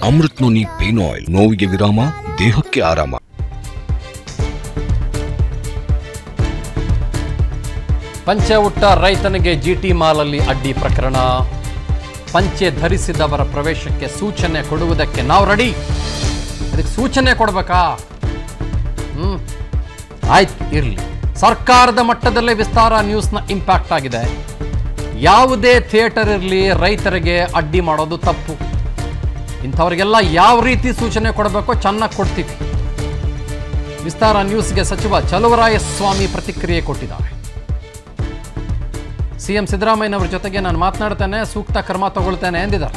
Amrit noni pain oil ನೋವಿಗೆ ವಿರಾಮ ದೇಹಕ್ಕೆ ಆರಾಮ ಪಂಚೆ ಉಟ್ಟ ರೈತನಿಗೆ ಜಿಟಿ ಮಾಲಲ್ಲಿ ಅಡ್ಡಿ ಪ್ರಕರಣ ಪಂಚೆ ಧರಿಸಿದವರ ಪ್ರವೇಶಕ್ಕೆ ಸೂಚನೆ ಕೊಡುವುದಕ್ಕೆ ನಾವು ರೆಡಿ ಅದಕ್ಕೆ ಸೂಚನೆ ಕೊಡಬೇಕಾ ಹ್ಮ್ ಆಯ್ತು ಇರಲಿ ಸರ್ಕಾರದ ಮಟ್ಟದಲ್ಲೇ ವಿಸ್ತಾರ ನ್ಯೂಸ್ನ ಇಂಪ್ಯಾಕ್ಟ್ ಆಗಿದೆ ಯಾವುದೇ ಥಿಯೇಟರ್ ಇರಲಿ ರೈತರಿಗೆ ಅಡ್ಡಿ ಮಾಡೋದು ತಪ್ಪು ಇಂಥವ್ರಿಗೆಲ್ಲ ಯಾವ ರೀತಿ ಸೂಚನೆ ಕೊಡಬೇಕೋ ಚೆನ್ನಾಗಿ ಕೊಡ್ತೀವಿ ವಿಸ್ತಾರ ನ್ಯೂಸ್ಗೆ ಸಚಿವ ಚಲುವರಾಯ ಸ್ವಾಮಿ ಪ್ರತಿಕ್ರಿಯೆ ಕೊಟ್ಟಿದ್ದಾರೆ ಸಿಎಂ ಸಿದ್ದರಾಮಯ್ಯನವರ ಜೊತೆಗೆ ನಾನು ಮಾತನಾಡ್ತೇನೆ ಸೂಕ್ತ ಕ್ರಮ ತಗೊಳ್ತೇನೆ ಎಂದಿದ್ದಾರೆ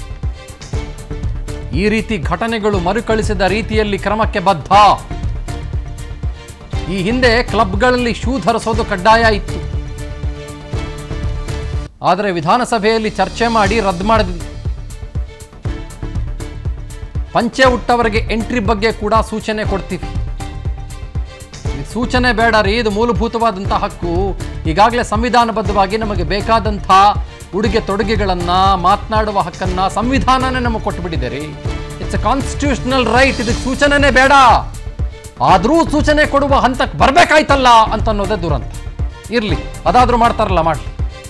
ಈ ರೀತಿ ಘಟನೆಗಳು ಮರುಕಳಿಸಿದ ರೀತಿಯಲ್ಲಿ ಕ್ರಮಕ್ಕೆ ಬದ್ಧ ಈ ಹಿಂದೆ ಕ್ಲಬ್ಗಳಲ್ಲಿ ಶೂ ಧರಿಸೋದು ಕಡ್ಡಾಯ ಇತ್ತು ಆದರೆ ವಿಧಾನಸಭೆಯಲ್ಲಿ ಚರ್ಚೆ ಮಾಡಿ ರದ್ದು ಮಾಡಿದ್ವಿ ಪಂಚೆ ಉಟ್ಟವರಿಗೆ ಎಂಟ್ರಿ ಬಗ್ಗೆ ಕೂಡ ಸೂಚನೆ ಕೊಡ್ತೀವಿ ಇದು ಸೂಚನೆ ಬೇಡ ರೀ ಇದು ಮೂಲಭೂತವಾದಂಥ ಹಕ್ಕು ಈಗಾಗಲೇ ಸಂವಿಧಾನಬದ್ಧವಾಗಿ ನಮಗೆ ಬೇಕಾದಂಥ ಉಡುಗೆ ತೊಡುಗೆಗಳನ್ನ ಮಾತನಾಡುವ ಹಕ್ಕನ್ನ ಸಂವಿಧಾನನೇ ನಮಗೆ ಕೊಟ್ಟುಬಿಟ್ಟಿದೆ ರೀ ಇಟ್ಸ್ ಎ ಕಾನ್ಸ್ಟಿಟ್ಯೂಷನಲ್ ರೈಟ್ ಇದಕ್ಕೆ ಸೂಚನೆನೇ ಬೇಡ ಆದರೂ ಸೂಚನೆ ಕೊಡುವ ಹಂತಕ್ಕೆ ಬರಬೇಕಾಯ್ತಲ್ಲ ಅಂತ ಅನ್ನೋದೇ ದುರಂತ ಇರಲಿ ಅದಾದರೂ ಮಾಡ್ತಾರಲ್ಲ ಮಾಡಲಿ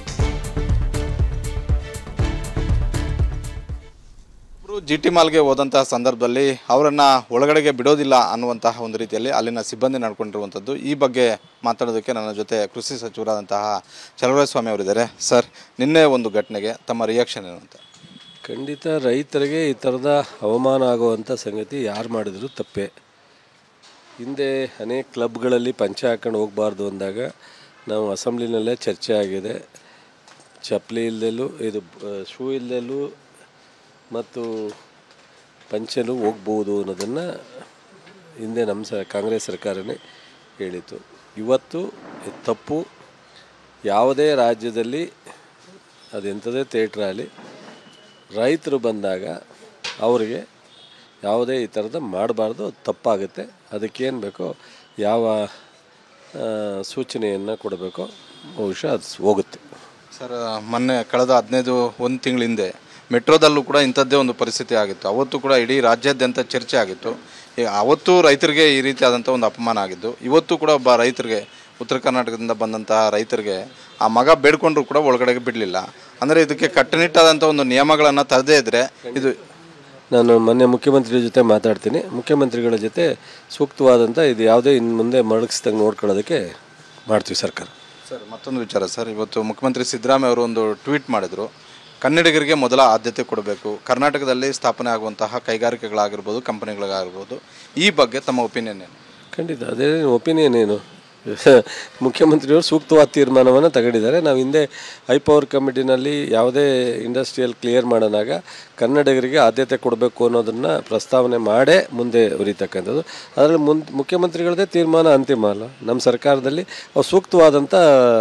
ಒಬ್ರು ಜಿ ಟಿ ಮಾಲ್ಗೆ ಹೋದಂತಹ ಸಂದರ್ಭದಲ್ಲಿ ಅವರನ್ನ ಒಳಗಡೆಗೆ ಬಿಡೋದಿಲ್ಲ ಅನ್ನುವಂತಹ ಒಂದು ರೀತಿಯಲ್ಲಿ ಅಲ್ಲಿನ ಸಿಬ್ಬಂದಿ ನಡ್ಕೊಂಡಿರುವಂಥದ್ದು ಈ ಬಗ್ಗೆ ಮಾತಾಡೋದಕ್ಕೆ ನನ್ನ ಜೊತೆ ಕೃಷಿ ಸಚಿವರಾದಂತಹ ಚಲವರಾಯ ಸ್ವಾಮಿ ಅವರಿದ್ದಾರೆ ಸರ್ ನಿನ್ನೆ ಒಂದು ಘಟನೆಗೆ ತಮ್ಮ ರಿಯಾಕ್ಷನ್ ಏನು ಅಂತ ಖಂಡಿತ ರೈತರಿಗೆ ಈ ಥರದ ಅವಮಾನ ಆಗುವಂಥ ಸಂಗತಿ ಯಾರು ಮಾಡಿದ್ರು ತಪ್ಪೇ ಹಿಂದೆ ಅನೇಕ ಕ್ಲಬ್ಗಳಲ್ಲಿ ಪಂಚೆ ಹಾಕೊಂಡು ಹೋಗಬಾರ್ದು ಅಂದಾಗ ನಾವು ಅಸೆಂಬ್ಲಿನಲ್ಲೇ ಚರ್ಚೆ ಆಗಿದೆ ಚಪ್ಪಲಿ ಇಲ್ದೆಲ್ಲೂ ಇದು ಶೂ ಇಲ್ದೆಲ್ಲೂ ಮತ್ತು ಪಂಚೆಲು ಹೋಗ್ಬೋದು ಅನ್ನೋದನ್ನು ಹಿಂದೆ ನಮ್ಮ ಸ ಕಾಂಗ್ರೆಸ್ ಸರ್ಕಾರನೇ ಹೇಳಿತು ಇವತ್ತು ಇದು ತಪ್ಪು ಯಾವುದೇ ರಾಜ್ಯದಲ್ಲಿ ಅದೆಂಥದೇ ಥಿಯೇಟ್ರ್ ಆಗಲಿ ರೈತರು ಬಂದಾಗ ಅವರಿಗೆ ಯಾವುದೇ ಈ ಥರದ ಮಾಡಬಾರ್ದು ಅದು ತಪ್ಪಾಗುತ್ತೆ ಅದಕ್ಕೇನು ಬೇಕೋ ಯಾವ ಆ, ಸೂಚನೆಯನ್ನು ಕೊಡಬೇಕೋ ಬಹುಶಃ ಅದು ಹೋಗುತ್ತೆ ಸರ್ ಮೊನ್ನೆ ಕಳೆದ ಹದಿನೈದು ಒಂದು ತಿಂಗಳ ಹಿಂದೆ ಮೆಟ್ರೋದಲ್ಲೂ ಕೂಡ ಇಂಥದ್ದೇ ಒಂದು ಪರಿಸ್ಥಿತಿ ಆಗಿತ್ತು ಅವತ್ತು ಕೂಡ ಇಡೀ ರಾಜ್ಯಾದ್ಯಂತ ಚರ್ಚೆ ಆಗಿತ್ತು ಈ ಅವತ್ತು ರೈತರಿಗೆ ಈ ರೀತಿಯಾದಂಥ ಒಂದು ಅಪಮಾನ ಆಗಿದ್ದು ಇವತ್ತು ಕೂಡ ಒಬ್ಬ ರೈತರಿಗೆ ಉತ್ತರ ಕರ್ನಾಟಕದಿಂದ ಬಂದಂತಹ ರೈತರಿಗೆ ಆ ಮಗ ಬೇಡ್ಕೊಂಡ್ರು ಕೂಡ ಒಳಗಡೆಗೆ ಬಿಡಲಿಲ್ಲ ಅಂದರೆ ಇದಕ್ಕೆ ಕಟ್ಟುನಿಟ್ಟಾದಂಥ ಒಂದು ನಿಯಮಗಳನ್ನು ತರದೇ ಇದ್ದರೆ ಇದು ನಾನು ಮೊನ್ನೆ ಮುಖ್ಯಮಂತ್ರಿ ಜೊತೆ ಮಾತಾಡ್ತೀನಿ ಮುಖ್ಯಮಂತ್ರಿಗಳ ಜೊತೆ ಸೂಕ್ತವಾದಂಥ ಇದು ಯಾವುದೇ ಇನ್ನು ಮುಂದೆ ಮಡಗಿಸ್ದಂಗೆ ನೋಡ್ಕೊಳ್ಳೋದಕ್ಕೆ ಮಾಡ್ತೀವಿ ಸರ್ಕಾರ ಸರ್ ಮತ್ತೊಂದು ವಿಚಾರ ಸರ್ ಇವತ್ತು ಮುಖ್ಯಮಂತ್ರಿ ಸಿದ್ದರಾಮಯ್ಯ ಅವರು ಒಂದು ಟ್ವೀಟ್ ಮಾಡಿದರು ಕನ್ನಡಿಗರಿಗೆ ಮೊದಲ ಆದ್ಯತೆ ಕೊಡಬೇಕು ಕರ್ನಾಟಕದಲ್ಲಿ ಸ್ಥಾಪನೆ ಆಗುವಂತಹ ಕೈಗಾರಿಕೆಗಳಾಗಿರ್ಬೋದು ಕಂಪನಿಗಳಾಗಿರ್ಬೋದು ಈ ಬಗ್ಗೆ ತಮ್ಮ ಒಪಿನಿಯನ್ ಏನು ಖಂಡಿತ ಅದೇ ಒಪಿನಿಯನ್ ಏನು ಮುಖ್ಯಮಂತ್ರಿಯವರು ಸೂಕ್ತವಾದ ತೀರ್ಮಾನವನ್ನು ತಗೊಂಡಿದ್ದಾರೆ ನಾವು ಹಿಂದೆ ಹೈಪವರ್ ಕಮಿಟಿನಲ್ಲಿ ಯಾವುದೇ ಇಂಡಸ್ಟ್ರಿಯಲ್ ಕ್ಲಿಯರ್ ಮಾಡೋಣಾಗ ಕನ್ನಡಿಗರಿಗೆ ಆದ್ಯತೆ ಕೊಡಬೇಕು ಅನ್ನೋದನ್ನು ಪ್ರಸ್ತಾವನೆ ಮಾಡೇ ಮುಂದೆ ಉರಿತಕ್ಕಂಥದ್ದು ಅದರಲ್ಲಿ ಮುನ್ ಮುಖ್ಯಮಂತ್ರಿಗಳದೇ ತೀರ್ಮಾನ ಅಂತಿಮ ಅಲ್ಲ ನಮ್ಮ ಸರ್ಕಾರದಲ್ಲಿ ಅವ್ರು ಸೂಕ್ತವಾದಂಥ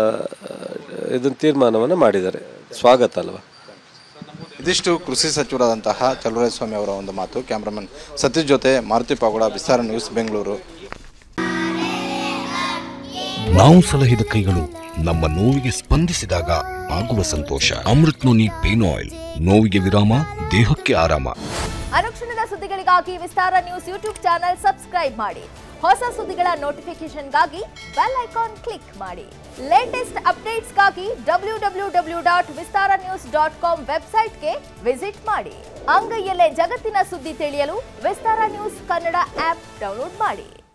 ಇದನ್ನು ತೀರ್ಮಾನವನ್ನು ಮಾಡಿದ್ದಾರೆ ಸ್ವಾಗತ ಅಲ್ವಾ ಇದಿಷ್ಟು ಕೃಷಿ ಸಚಿವರಾದಂತಹ ಚಲುವರಾಯ ಸ್ವಾಮಿ ಅವರ ಒಂದು ಮಾತು ಕ್ಯಾಮ್ರಾಮನ್ ಸತೀಶ್ ಜೊತೆ ಮಾರುತಿ ಪಾಗೋಡ ವಿಸ್ತಾರ ನ್ಯೂಸ್ ಬೆಂಗಳೂರು ನಾವು ಸಲಹಿದ ಕೈಗಳು ನಮ್ಮ ನೋವಿಗೆ ಸ್ಪಂದಿಸಿದಾಗ ಆಗುವ ಸಂತೋಷ ಅಮೃತ್ ನೋನಿ ಪೇನ್ ಆಯಿಲ್ ನೋವಿಗೆ ವಿರಾಮ ದೇಹಕ್ಕೆ ಆರಾಮ ಅನುಕ್ಷಣದ ಸುದ್ದಿಗಳಿಗಾಗಿ Vistara news YouTube channel subscribe ಮಾಡಿ ಹೊಸ ಸುದ್ದಿಗಳ ನೋಟಿಫಿಕೇಶನ್ಗಾಗಿ ಬೆಲ್ ಐಕಾನ್ ಕ್ಲಿಕ್ ಮಾಡಿ ಲೇಟೆಸ್ಟ್ ಅಪ್ಡೇಟ್ಸ್ಗಾಗಿ W W W dot Vistara news dot com ವೆಬ್ಸೈಟ್ಗೆ ವಿಸಿಟ್ ಮಾಡಿ ಅಂಗೈಯಲ್ಲೇ ಜಗತ್ತಿನ ಸುದ್ದಿ ತಿಳಿಯಲು Vistara news Kannada app download ಮಾಡಿ